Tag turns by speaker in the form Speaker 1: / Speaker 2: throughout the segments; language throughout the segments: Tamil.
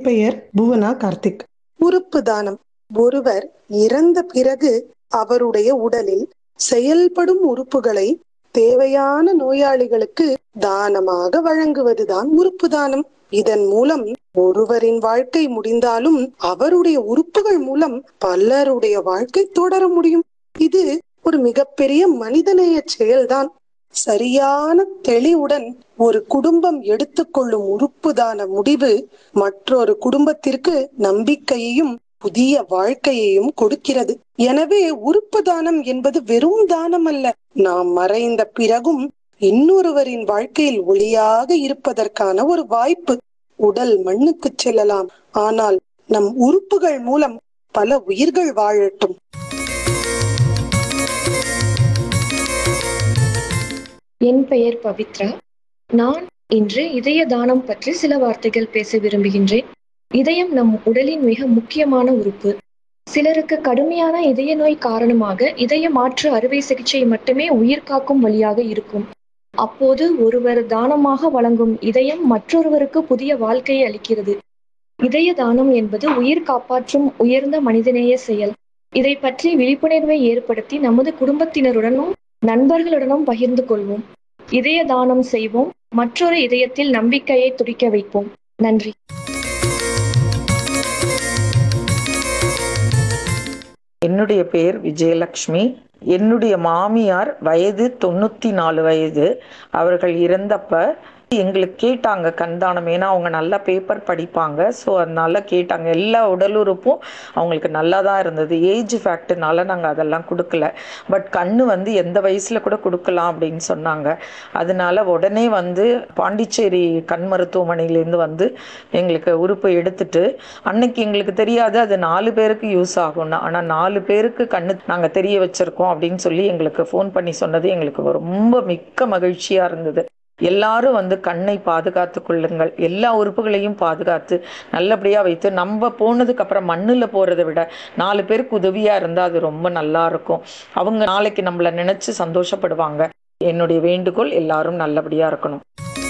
Speaker 1: பெயர் புவனா கார்த்திக் உறுப்பு தானம் ஒருவர் இறந்த பிறகு அவருடைய உடலில் செயல்படும் உறுப்புகளை தேவையான நோயாளிகளுக்கு தானமாக வழங்குவதுதான் உறுப்பு தானம் இதன் மூலம் ஒருவரின் வாழ்க்கை முடிந்தாலும் அவருடைய உறுப்புகள் மூலம் பலருடைய வாழ்க்கை தொடர முடியும் இது ஒரு மிகப்பெரிய மனிதநேய செயல்தான் சரியான தெளிவுடன் ஒரு குடும்பம் எடுத்துக்கொள்ளும் உறுப்புதான முடிவு மற்றொரு குடும்பத்திற்கு நம்பிக்கையையும் புதிய வாழ்க்கையையும் கொடுக்கிறது எனவே உறுப்பு தானம் என்பது வெறும் தானம் அல்ல நாம் மறைந்த பிறகும் இன்னொருவரின் வாழ்க்கையில் ஒளியாக இருப்பதற்கான ஒரு வாய்ப்பு உடல் மண்ணுக்கு செல்லலாம் ஆனால் நம் உறுப்புகள் மூலம் பல உயிர்கள் வாழட்டும்
Speaker 2: என் பெயர் பவித்ரா நான் இன்று இதய தானம் பற்றி சில வார்த்தைகள் பேச விரும்புகின்றேன் இதயம் நம் உடலின் மிக முக்கியமான உறுப்பு சிலருக்கு கடுமையான இதய நோய் காரணமாக இதய மாற்று அறுவை சிகிச்சை மட்டுமே உயிர் காக்கும் வழியாக இருக்கும் அப்போது ஒருவர் தானமாக வழங்கும் இதயம் மற்றொருவருக்கு புதிய வாழ்க்கையை அளிக்கிறது இதய தானம் என்பது உயிர் காப்பாற்றும் உயர்ந்த மனிதநேய செயல் இதை பற்றி விழிப்புணர்வை ஏற்படுத்தி நமது குடும்பத்தினருடனும் நண்பர்களுடனும் பகிர்ந்து கொள்வோம் இதய தானம் செய்வோம் மற்றொரு இதயத்தில் நம்பிக்கையை துடிக்க வைப்போம் நன்றி
Speaker 3: என்னுடைய பெயர் விஜயலட்சுமி என்னுடைய மாமியார் வயது தொண்ணூற்றி நாலு வயது அவர்கள் இறந்தப்ப எங்களுக்கு கேட்டாங்க கண்தானம் ஏன்னா அவங்க நல்லா பேப்பர் படிப்பாங்க ஸோ அதனால கேட்டாங்க எல்லா உடல் உறுப்பும் அவங்களுக்கு நல்லா தான் இருந்தது ஏஜ் ஃபேக்ட்னால நாங்கள் அதெல்லாம் கொடுக்கல பட் கண்ணு வந்து எந்த வயசில் கூட கொடுக்கலாம் அப்படின்னு சொன்னாங்க அதனால உடனே வந்து பாண்டிச்சேரி கண் மருத்துவமனையிலேருந்து வந்து எங்களுக்கு உறுப்பு எடுத்துட்டு அன்னைக்கு எங்களுக்கு தெரியாது அது நாலு பேருக்கு யூஸ் ஆகும்னு ஆனால் நாலு பேருக்கு கண்ணு நாங்கள் தெரிய வச்சிருக்கோம் அப்படின்னு சொல்லி எங்களுக்கு ஃபோன் பண்ணி சொன்னது எங்களுக்கு ரொம்ப மிக்க மகிழ்ச்சியாக இருந்தது எல்லாரும் வந்து கண்ணை பாதுகாத்து கொள்ளுங்கள் எல்லா உறுப்புகளையும் பாதுகாத்து நல்லபடியாக வைத்து நம்ம போனதுக்கு அப்புறம் மண்ணில் போகிறத விட நாலு பேருக்கு உதவியாக இருந்தால் அது ரொம்ப நல்லா இருக்கும் அவங்க நாளைக்கு நம்மளை நினச்சி சந்தோஷப்படுவாங்க என்னுடைய வேண்டுகோள் எல்லாரும் நல்லபடியாக இருக்கணும்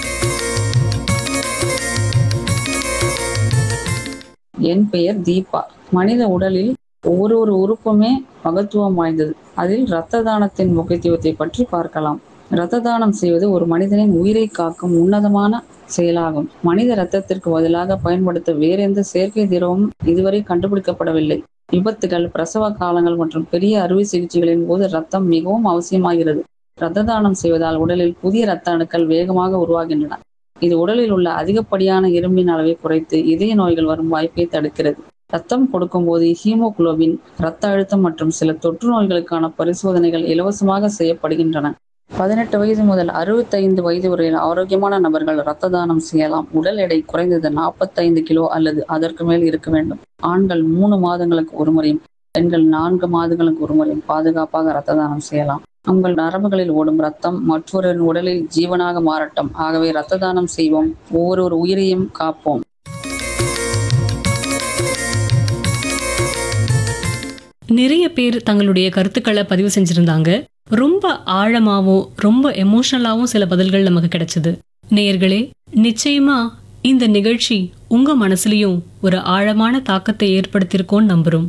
Speaker 4: என் பெயர் தீபா மனித உடலில் ஒவ்வொரு ஒரு உறுப்புமே மகத்துவம் வாய்ந்தது அதில் இரத்த தானத்தின் முக்கியத்துவத்தை பற்றி பார்க்கலாம் இரத்த தானம் செய்வது ஒரு மனிதனின் உயிரை காக்கும் உன்னதமான செயலாகும் மனித இரத்தத்திற்கு பதிலாக பயன்படுத்த வேறெந்த செயற்கை திரவமும் இதுவரை கண்டுபிடிக்கப்படவில்லை விபத்துகள் பிரசவ காலங்கள் மற்றும் பெரிய அறுவை சிகிச்சைகளின் போது ரத்தம் மிகவும் அவசியமாகிறது இரத்த தானம் செய்வதால் உடலில் புதிய இரத்த அணுக்கள் வேகமாக உருவாகின்றன இது உடலில் உள்ள அதிகப்படியான இரும்பின் அளவை குறைத்து இதய நோய்கள் வரும் வாய்ப்பை தடுக்கிறது ரத்தம் கொடுக்கும்போது ஹீமோகுளோபின் இரத்த அழுத்தம் மற்றும் சில தொற்று நோய்களுக்கான பரிசோதனைகள் இலவசமாக செய்யப்படுகின்றன பதினெட்டு வயது முதல் அறுபத்தைந்து வயது வரையில் ஆரோக்கியமான நபர்கள் இரத்த தானம் செய்யலாம் உடல் எடை குறைந்தது நாற்பத்தைந்து கிலோ அல்லது அதற்கு மேல் இருக்க வேண்டும் ஆண்கள் மூணு மாதங்களுக்கு ஒரு முறையும் பெண்கள் நான்கு மாதங்களுக்கு ஒரு முறையும் பாதுகாப்பாக இரத்த தானம் செய்யலாம் உங்கள் நரம்புகளில் ஓடும் ரத்தம் மற்றொரு உடலில் ஜீவனாக மாறட்டும் ஆகவே இரத்த தானம் செய்வோம் ஒவ்வொரு உயிரையும் காப்போம்
Speaker 5: நிறைய பேர் தங்களுடைய கருத்துக்களை பதிவு செஞ்சிருந்தாங்க ரொம்ப ஆழமாவும் ரொம்ப எமோஷனலாவும் சில பதில்கள் நமக்கு கிடைச்சது நேயர்களே நிச்சயமா இந்த நிகழ்ச்சி உங்க மனசுலயும் ஒரு ஆழமான தாக்கத்தை ஏற்படுத்தியிருக்கோன்னு நம்புறோம்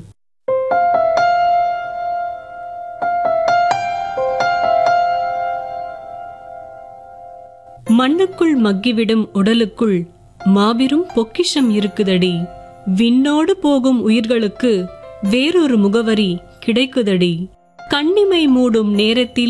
Speaker 5: மண்ணுக்குள் மக்கிவிடும் உடலுக்குள் மாபெரும் பொக்கிஷம் இருக்குதடி விண்ணோடு போகும் உயிர்களுக்கு வேறொரு முகவரி கிடைக்குதடி கண்ணிமை மூடும் நேரத்தில்